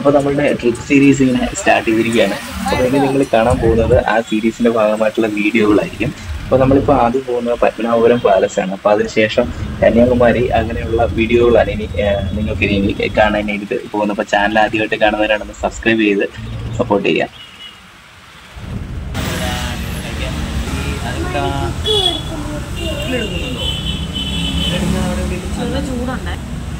അപ്പോൾ നമ്മുടെ trip series ഇങ്ങനെ സ്റ്റാർട്ട് ചെയ്തിരിക്കുകയാണ് അപ്പോൾ ഇനി നിങ്ങൾ കാണാൻ പോകുന്നത് ആ സീരീസിന്റെ ഭാഗമായിട്ടുള്ള വീഡിയോകളായിരിക്കും അപ്പോൾ നമ്മളിപ്പോൾ ആദ്യം പോകുന്നത് പത്മനാഭപുരം പാലസ് ആണ് അപ്പോൾ അതിനുശേഷം കന്യാകുമാരി അങ്ങനെയുള്ള വീഡിയോകളാണ് ഇനി ഏഹ്, നിങ്ങൾക്ക് ഇനി കാണാനായിട്ട് പോകുന്നത് അപ്പോൾ ചാനൽ ആദ്യമായിട്ട് കാണുന്നവരാണെന്ന് സബ്സ്ക്രൈബ് ചെയ്ത് സപ്പോർട്ട് ചെയ്യാം ചൂടുണ്ട്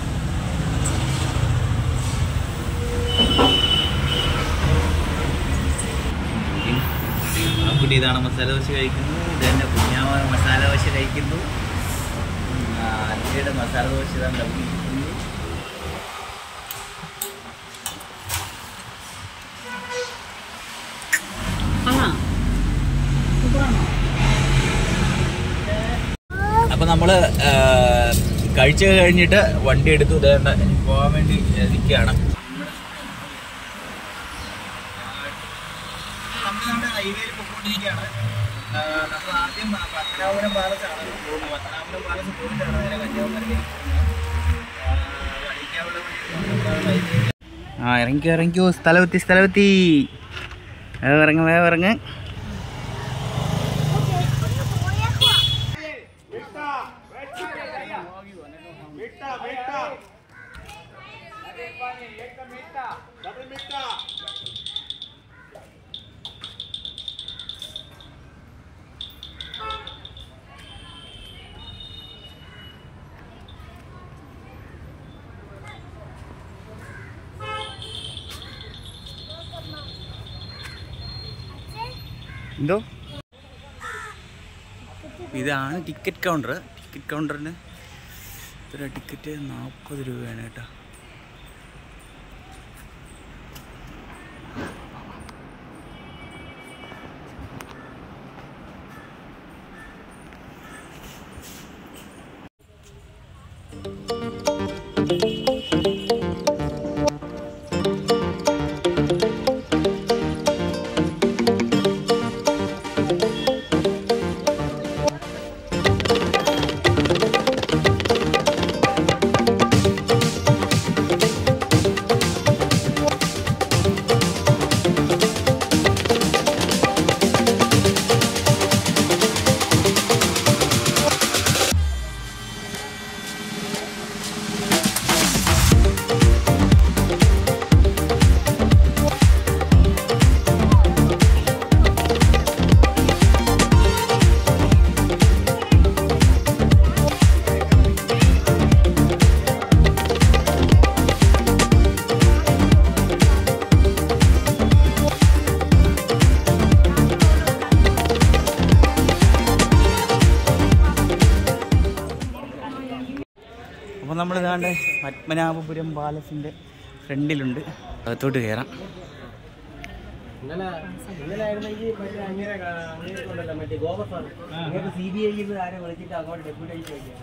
കുട്ടി ഇതാണ് മസാല ദോശ കഴിക്കുന്നു ഇതെന്നെ കുഞ്ഞാമ മസാല ദോശ കഴിക്കുന്നു അഞ്ചയുടെ മസാല ദോശ ഇതാണ് ലഭിക്കുന്നു ആ അപ്പൊ നമ്മള് ആ, കഴിച്ച് കഴിഞ്ഞിട്ട് വണ്ടി എടുത്തു ഇതേണ്ട പോകാൻ വേണ്ടി നിൽക്കുകയാണ് നമ്മുടെ ഹൈവേയിൽ പൊക്കോണ്ടിരിക്കുകയാണ് നമ്മൾ ആദ്യം പത്തനാപുരം പാലസ് ആണ് പോകുന്നത് പത്തനാപുരം പാലസ് പോയിട്ടാണ് നേരെ കന്യാകുമാരി ആ ഇറങ്ങിക്കോ ഇറങ്ങിക്കോ സ്ഥലമെത്തി സ്ഥലമെത്തി വേഗം ഇറങ്ങ് വേഗം ഇറങ്ങ് എന്തോ ഇതാണ് ടിക്കറ്റ് കൗണ്ടർ ടിക്കറ്റ് കൗണ്ടറിന് ഇത്ര ടിക്കറ്റ് നാൽപ്പത് രൂപയാണ് കേട്ടോ അപ്പോൾ നമ്മൾ ഇതാണ്ട് പത്മനാഭപുരം പാലസിൻ്റെ ഫ്രണ്ടിലുണ്ട് അകത്തോട്ട് കയറാം ഇന്നലെ ഇന്നലെ ആയിരുന്നെങ്കിൽ മറ്റേ അങ്ങനെ അങ്ങനെ കൊണ്ടല്ല മറ്റേ ഗോപസാണ് അങ്ങോട്ട് സി ബി ഐയിൽ നിന്ന് ആരെ വിളിച്ചിട്ട് അങ്ങോട്ട് ഡെപ്യൂട്ടേഷൻ വയ്ക്കുകയാണ്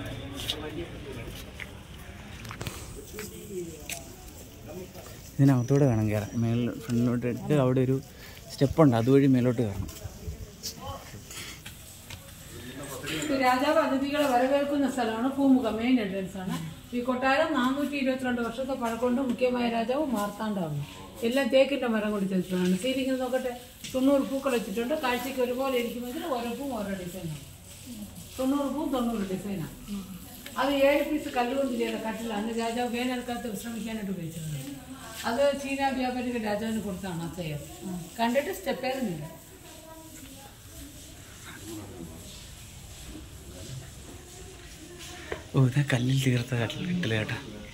ഇതിനകത്തോട്ട് വേണം കയറാൻ മേളിൽ ഫ്രണ്ടിലോട്ട് ഇട്ട് അവിടെ ഒരു സ്റ്റെപ്പുണ്ട് അതുവഴി മേലോട്ട് കയറണം രാജാവ് അതിഥികളെ വരവേൽക്കുന്ന സ്ഥലമാണ് പൂമുഖം മെയിൻ എൻട്രൻസ് ആണ് ഈ കൊട്ടാരം നാനൂറ്റി ഇരുപത്തിരണ്ട് വർഷത്തെ പഴക്കൊണ്ട് മുഖ്യമായ രാജാവ് മാർത്താണ്ഡാണ് എല്ലാം തേക്കിന്റെ മരം കൊണ്ട് ചെയ്തിട്ടാണ് സീലിംഗിൽ നോക്കട്ടെ തൊണ്ണൂറ് പൂക്കൾ വെച്ചിട്ടുണ്ട് കാഴ്ചയ്ക്ക് ഒരുപോലെ ഇരിക്കുമെങ്കിൽ ഓരോ പൂവും ഓരോ ഡിസൈനാണ് തൊണ്ണൂറ് പൂവും തൊണ്ണൂറ് ഡിസൈനാണ് അത് ഏഴ് പീസ് കല്ലുകൊണ്ട് ചെയ്ത കട്ടിലാണ് രാജാവ് വേനൽക്കാലത്ത് വിശ്രമിക്കാനായിട്ട് ഉപയോഗിച്ചിരുന്നത് അത് ചീന വ്യാപാരിക്ക് രാജാവിന് കൊടുത്താണ് ആ ചെയർ കണ്ടിട്ട് സ്റ്റെപ്പേറുന്നില്ല ഓ ഇതാ കല്ലിൽ തീർത്ത കട്ടിൽ കെട്ടില്ല കേട്ടാ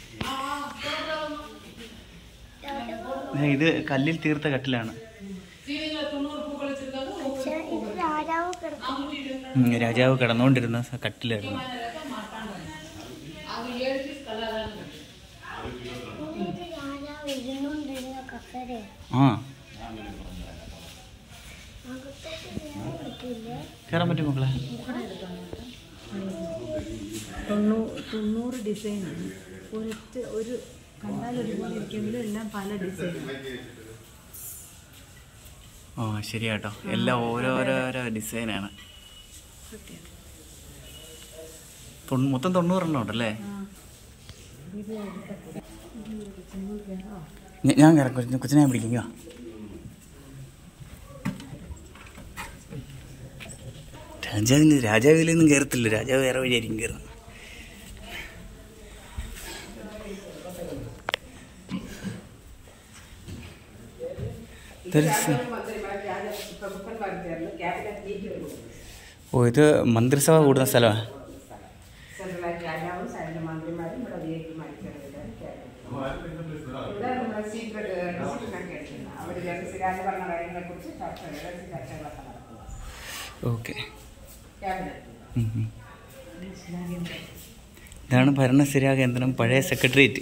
ദേ ഇത് കല്ലിൽ തീർത്ത കട്ടിലാണ് സീലിംഗിൽ തൊണ്ണൂറ് പൂക്കൾ വെച്ചിരുന്നത് രാജാവ് കിടക്കും ഉം, രാജാവ് കിടന്നുകൊണ്ടിരുന്ന സ- കട്ടിലായിരുന്നു അത് ഏഴ് പീസ് കല്ലാതാണ് കെട്ടി രാജാവ് ഇരുന്നോണ്ടിരുന്ന കസര ആ അകത്തേക്ക് കയറാൻ പറ്റില്ലേ കയറാൻ പറ്റും മക്കളെ തൊണ്ണൂറ് തൊണ്ണൂറ് ഡിസൈനാണ് ഒരൊറ്റ ഒരു കണ്ടാൽ ഒരുപോലെ ഇരിക്കുമെങ്കിലും എല്ലാം പല ഡിസൈനാണ് ആ ശരിയാട്ടോ എല്ലാം ഓരോരോരോ ഡിസൈനാണ് തൊണ്ണൂ- മൊത്തം തൊണ്ണൂറെണ്ണം ഉണ്ടല്ലേ ഞ- ഞാൻ കയറാം കൊച്ചിനെ കൊച്ചിനെ ഞാൻ പിടിക്കാം ഇങ്ങ് വാ. രാജാവിന് രാജാവിലൊന്നും കയറത്തില്ല രാജാവ് വേറെ വഴിയായിരിക്കും കയറുന്നത് ഇതൊരു സ- ഓ ഇത് മന്ത്രിസഭ കൂടുന്ന സ്ഥലമാണ് ഓക്കെ ഇതാണ് ഭരണസ്ഥിരാ കേന്ദ്രം പഴയ സെക്രട്ടേറിയറ്റ്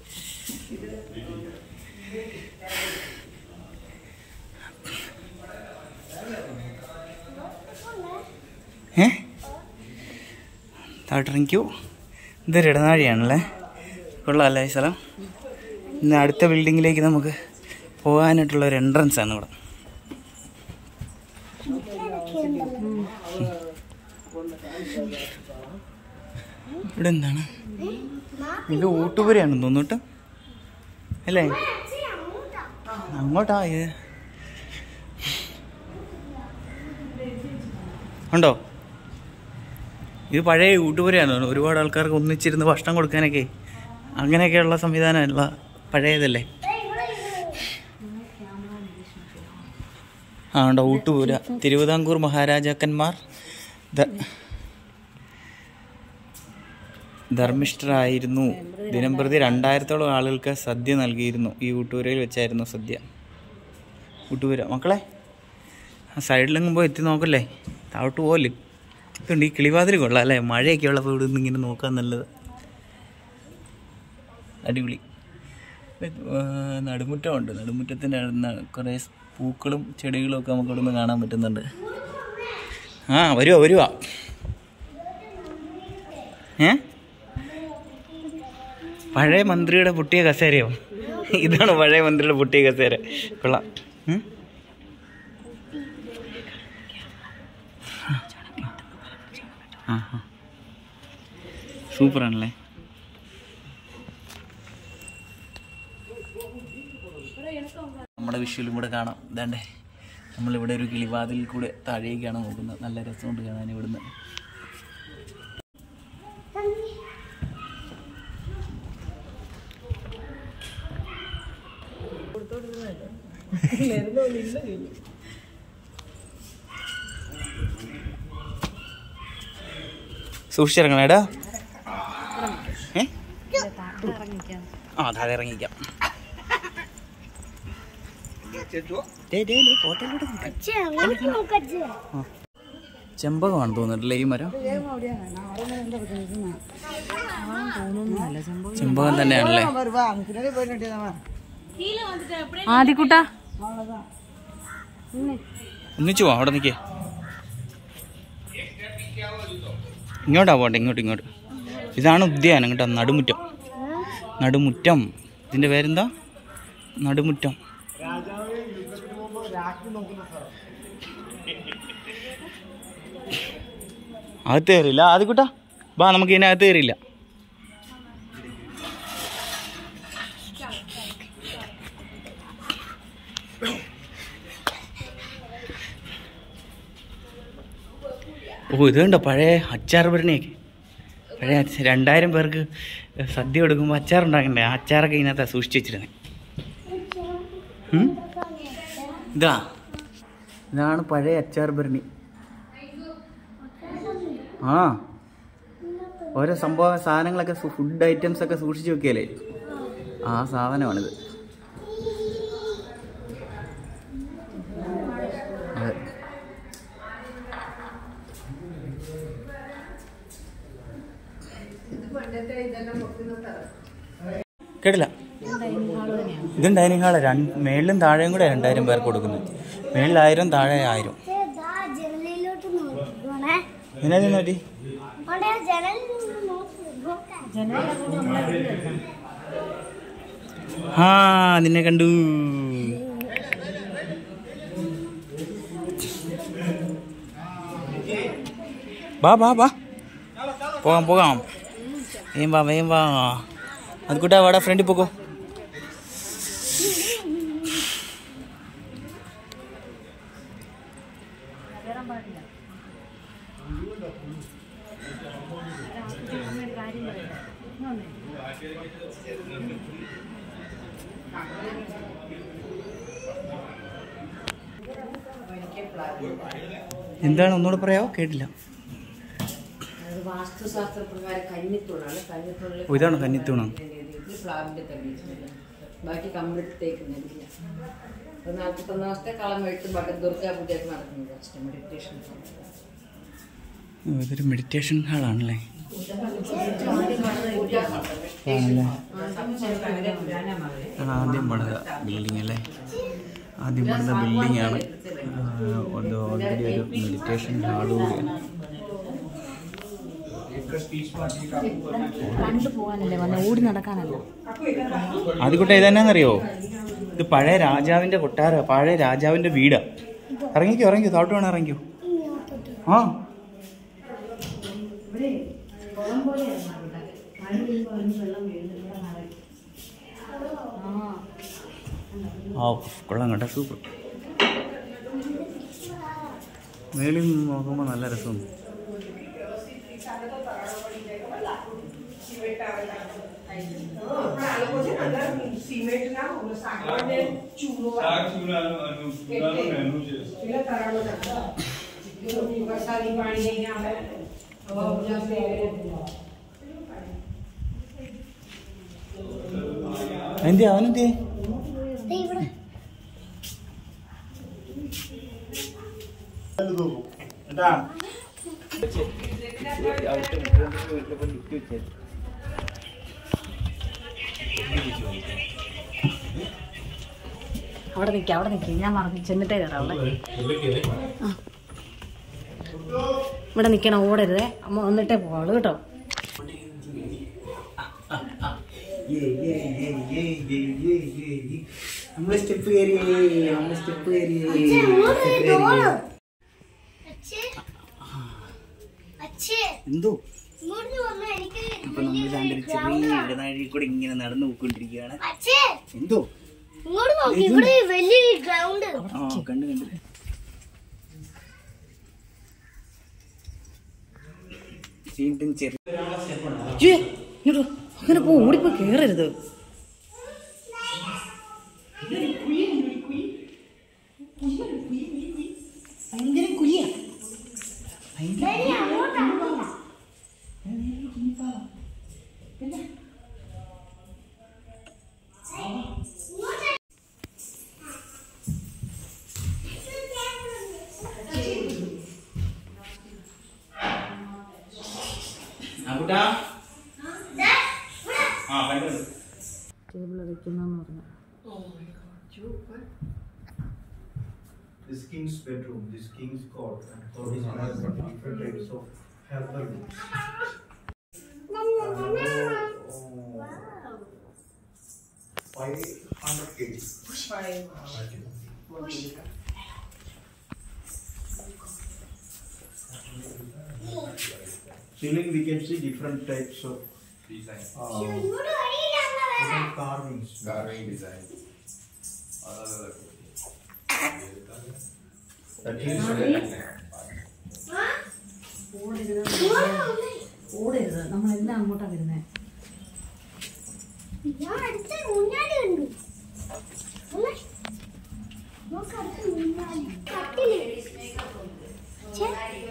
ഏ താട്ടിറങ്ങിക്കോ ഇതൊരു ഇടനാഴിയാണല്ലേ കൊള്ളാമല്ലേ ഈ സ്ഥലം ഇന്ന് അടുത്ത ബിൽഡിങ്ങിലേക്ക് നമുക്ക് പോകാനായിട്ടുള്ള ഒരു എൻട്രൻസ് ആണ് ഇവിടെ ഇവിടെ എന്താണ് ഇത് ഊട്ടുപുരയാണെന്ന് തോന്നുന്നു കേട്ടോ അല്ലേ അങ്ങോട്ടാ ഇത് ഉണ്ടോ ഇത് പഴയ ഊട്ടുപുരയാണ് തോന്നുന്നു. ഒരുപാട് ആൾക്കാർക്ക് ഒന്നിച്ചിരുന്ന് ഭക്ഷണം കൊടുക്കാനൊക്കെ അങ്ങനെയൊക്കെയുള്ള സംവിധാനമല്ല പഴയതല്ലേ ആ ഉണ്ടോ ഊട്ടുപുര തിരുവിതാംകൂർ മഹാരാജാക്കന്മാർ ദ- ധർമ്മിഷ്ഠരായിരുന്നു ദിനംപ്രതി രണ്ടായിരത്തോളം ആളുകൾക്ക് സദ്യ നൽകിയിരുന്നു ഈ ഊട്ടുപുരയിൽ വെച്ചായിരുന്നു സദ്യ ഊട്ടുപുര മക്കളെ ആ സൈഡിലെങ്ങും പോയി എത്തി നോക്കല്ലേ താഴോട്ട് പോകല്ലേ ഇതുണ്ട് ഈ കിളിവാതിൽ കൊള്ളാം അല്ലേ മഴയൊക്കെ ഉള്ളപ്പോൾ ഇവിടെ നിന്ന് ഇങ്ങനെ നോക്കാൻ നല്ലത് അടിപൊളി ഇത്, ആ, നടുമുറ്റമുണ്ട് നടുമുറ്റത്തിൻ്റെ അടുത്ത് കുറേ പൂക്കളും ചെടികളും ഒക്കെ നമുക്ക് ഇവിടെ നിന്ന് കാണാൻ പറ്റുന്നുണ്ട് ആ വരുവാ വരുവാ ഏ പഴയ മന്ത്രിയുടെ പൊട്ടിയ കസേരയോ ഇതാണ് പഴയ മന്ത്രിയുടെ പൊട്ടിയ കസേര കൊള്ളാം ഉം? ആ ആ സൂപ്പറാണല്ലേ നമ്മുടെ വിഷ്വലും കൂടെ കാണാം ഇതാണ്ടേ നമ്മളിവിടെ ഒരു കിളിവാതിൽ കൂടെ താഴേക്കാണ് നോക്കുന്നത് നല്ല രസമുണ്ട് കാണാൻ ഇവിടുന്ന് സൂക്ഷിച്ചിറങ്ങണേടാ ഏ ആ താഴെ ഇറങ്ങിക്കാം ദേ, ദേ, ദേ, കോട്ടയിലോട്ട് നോക്ക്. ചെമ്പകമാണ് തോന്നുന്നില്ലേ ഈ മരം ചെമ്പകം തന്നെയാണല്ലേ ആദിക്കുട്ട ഒന്നിച്ചു പോവാം അവിടെ നിൽക്കേ ഇങ്ങോട്ടാ പോട്ടെ ഇങ്ങോട്ട് ഇങ്ങോട്ട് ഇതാണ് ഉദ്യാനം കേട്ടോ നടുമുറ്റം നടുമുറ്റം ഇതിൻ്റെ പേരെന്താ നടുമുറ്റം അകത്ത് കയറിയില്ല ആദ്യക്കൂട്ടാ ബാ നമുക്ക് ഇതിനകത്ത് കയറിയില്ല ഓ ഇത് കണ്ടോ പഴയ അച്ചാർ ഭരണിയൊക്കെ പഴയ അച്ച- രണ്ടായിരം പേർക്ക് സദ്യ കൊടുക്കുമ്പോൾ അച്ചാർ ഉണ്ടാക്കണ്ടേ ആ അച്ചാറൊക്കെ ഇതിനകത്താണ് സൂക്ഷിച്ച് വെച്ചിരുന്നത് ഉം? ഇതാ ഇതാണ് പഴയ അച്ചാർ ഭരണി ആ ഓരോ സംഭവ സാധനങ്ങളൊക്കെ ഫുഡ് ഐറ്റംസ് ഒക്കെ സൂക്ഷിച്ച് വെക്കുകയല്ലേ ആ സാധനമാണിത് അതെ കേട്ടില്ല ഇതും ഡൈനിങ് ഹാള് രണ്ട് മേളിലും താഴെയും കൂടെ രണ്ടായിരം പേർക്ക് കൊടുക്കുന്നത് മേളിൽ ആയിരം താഴെ ആയിരം ജനലിലോട്ട് നോക്കിക്കോണേ ഇതിനകത്ത് നോറ്റി അവിടെ ആ ജനലിൽ നിന്ന് നോക്കി ആ നിന്നെ കണ്ടു വാ വാ വാ പോകാം പോകാം വേം വാ വേം വാ അത് കൂട്ടാ വാടാ ഫ്രണ്ടിൽ പോക്കോ കാണാൻ പാടില്ല കാര്യം പറയട്ടെ എന്താണ് ഒന്നുകൂടെ പറയാവോ കേട്ടില്ല അത് വാസ്തുശാസ്ത്ര പ്രകാരം കന്നിത്തൂണാണ് കന്നിത്തൂണിൽ ഓ, ഇതാണോ കന്നിത്തൂണ്? പ്ലാവിന്റെ തടി ബാക്കി കംപ്ലീറ്റ് തേക്കുന്നില്ല ഒരു നാൽപ്പത്തൊന്ന് ദിവസത്തെ കളം വെട്ട് ബട്ടൻ ദുർഗാ പൂജയൊക്കെ നടക്കുന്നത് ഫസ്റ്റ് മെഡിറ്റേഷൻ ഓ, ഇതൊരു മെഡിറ്റേഷൻ ഹാളാണല്ലേ ആണല്ലേ ആണ് ആദ്യം പണിത ബിൽഡിംഗ് അല്ലേ ആദ്യം പണിത ബിൽഡിംഗ് ആണ് അത് ഓൾറെഡി ഒരു മെഡിറ്റേഷൻ ഹാൾ കൂടിയാണ് കണ്ടു പോകാനല്ലേ വന്ന ഓടി നടക്കാനല്ല ആദ്യക്കൂട്ടെ ഇതെന്നാന്നറിയോ ഇത് പഴയ രാജാവിന്റെ കൊട്ടാര പഴയ രാജാവിന്റെ വീടാ ഇറങ്ങിക്കോ ഇറങ്ങിക്കോ താട്ട് വേണം ഇറങ്ങിക്കോ ആ ആ കൊള്ളാം കേട്ടോ സൂപ്പർ മേളിൽ നിന്ന് നോക്കുമ്പോൾ നല്ല രസമുണ്ട് എന്തിയാ അവനെന്തിയേ ഇവിടെ അവിടെ നിൽക്കാം അവിടെ നിൽക്കാം ഞാൻ മറന്നു ചെന്നിട്ടേ കയറാം അവിടെ ആ. ഇവിടെ നിൽക്കണം ഓടരുതേ അമ്മ വന്നിട്ടേ പോവാളൂ കേട്ടോ നമ്മള് സ്റ്റെപ്പ് കയറിയേ നമ്മള് സ്റ്റെപ്പ് കയറിയേ അച്ഛേ അച്ഛേ എന്തോ ഇങ്ങോട്ട് വന്നു എനിക്ക് അപ്പൊ നമ്മൾ ദാണ്ടൊരു ചെറിയ ഇടനാഴി കൂടെ ഇങ്ങനെ നടന്നു പോയിക്കൊണ്ടിരിക്കുകയാണ് അച്ഛേ എന്തോ ഇങ്ങോട്ട് നോക്കി ഇവിടെ വലിയ ഗ്രൗണ്ട് ആ കണ്ടു കണ്ടു വീണ്ടും ചെറിയ ഛേ, ഇങ്ങോട്ട് വാ. അങ്ങനെ പോ ഓടിപ്പോ കേറരുത് ആകുട്ടാ ആ കണ്ടു ടേബിൾ വെക്കുന്നെന്ന് പറഞ്ഞു This king's bedroom, this king's court, and court is another different types of helper rooms. Five hundred kg. Ceiling we can see different types of uh, different carvings. Carving design. That is ഓടരുത് നമ്മളെല്ലാം അങ്ങോട്ടാ വരുന്നേ ഞാൻ അടുത്ത മുന്നാടി കണ്ടു അല്ലേ? നോക്ക് അടുത്ത മുന്നാടി. കട്ടില്. ഛെ,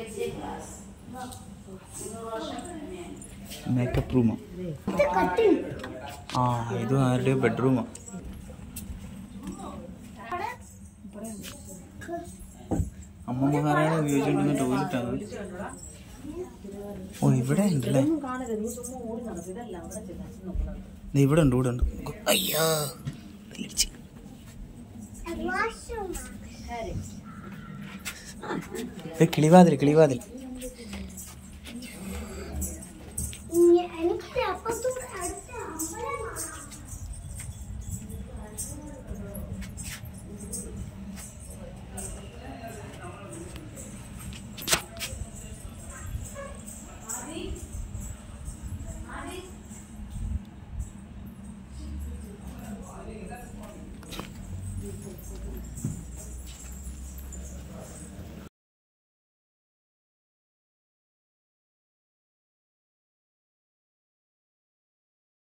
മേക്കപ്പ് റൂമാ ഇത് കട്ടില്. ആ ഇത് ആരുടെയോ ബെഡ്റൂമാ അവിടെ അമ്മ മഹാരാണി ഉപയോഗിച്ചുകൊണ്ടിരുന്ന ടോയ്ലറ്റാണ് ഓ ഇവിടെ ഉണ്ടല്ലേ കാണരുത് നീ ചുമ്മാ ഓടി നടക്കും ഇതല്ല അവിടെ ചെല്ലാൻ നോക്കുന്നത് ദേ ഇവിടെ ഉണ്ട് ഇവിടെ ഉണ്ട് അയ്യോ പേടിച്ച്. വാഷ്റൂമാ. ദേ കിളിവാതിൽ കിളിവാതിൽ